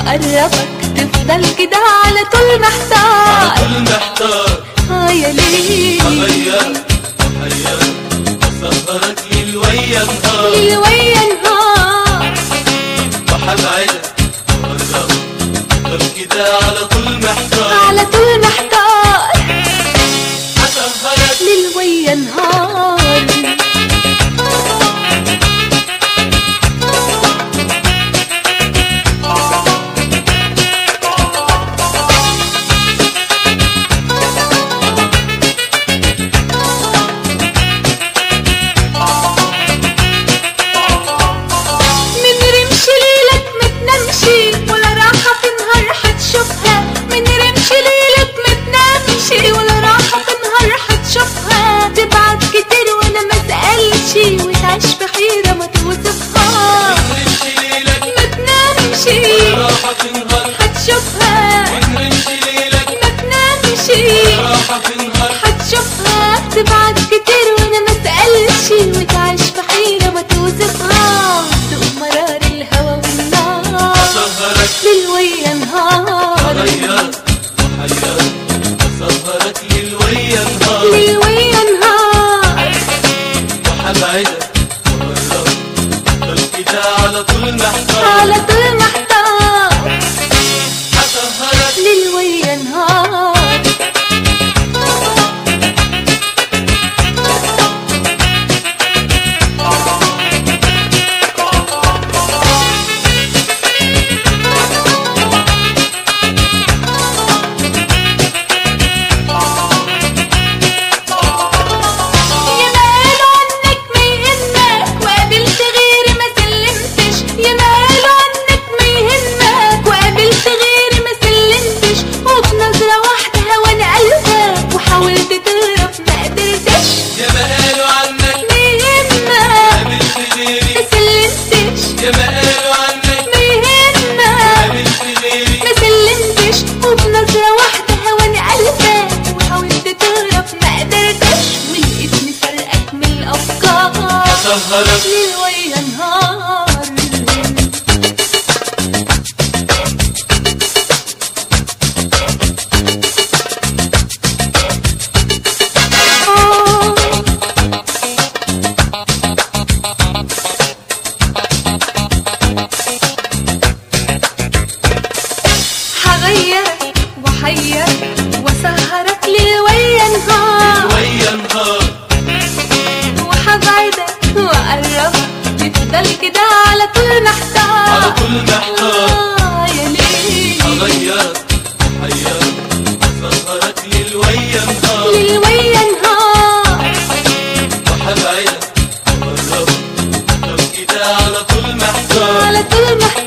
واقربك تفضل كده على طول على محتار طول محتار اه يا ليل أغيرك أحيرك أسهرك ليل ويا نهار ليل ويا نهار وحبعدك وأقربك أفضل كده على طول محتار على طول محتار أسهرك ليل ويا نهار من رمش ليلك ما تنامشي ولا راحة في نهار حتشوفها من رمش ليلك ما تنامشي ولا راحة في نهار حتشوفها تبعت كتير وانا ما اسألش وتعيش في حيرة ما توصفها رمش ليلك ما تنامشي راحة تنهار حتشوفها رمش ليلك ما تنامشي راحة تنهار حتشوفها تبعت كتير وانا ما اسألش وتعيش في حيرة ما توصفها تدوق مرار الهوى والنار أسهرك ليل ويا نهار أغيرك أحيرك أسهرك ليل ويا نهار ليل ويا نهار وحبعدك وأقربك أفضل كده على طول محتار على طول محتار أسهرك ليل ويا نهار يا ما قالوا عنك ما يهمك وقابلت غيري ما سلمتش يا ما قالوا عنك ما يهمك وقابلت غيري ما سلمتش وبنظرة واحدة هواني قلبك وحاولت تهرب ما قدرتش يا ما قالوا عنك ما يهمك قابلت ما غيري سلمتش يا ما قالوا عنك ما يهمك قابلت غيري ما سلمتش وبنظرة واحدة هواني قلبك وحاولت تهرب ما قدرتش ولقيتني فرقك من الأفكار أسهرك ليل ويا نهار آه هغيرك وحيرك واسهرك ليل ويا نهار ويا نهار وحبعدك واقربك تفضل كده على طول محتار على طول محتار آه يا ليل أغيرك أحيرك أسهرك ليل ويا نهار ليل ويا نهار وحبعدك وأقربك أفضل كده على طول محتار على طول محتار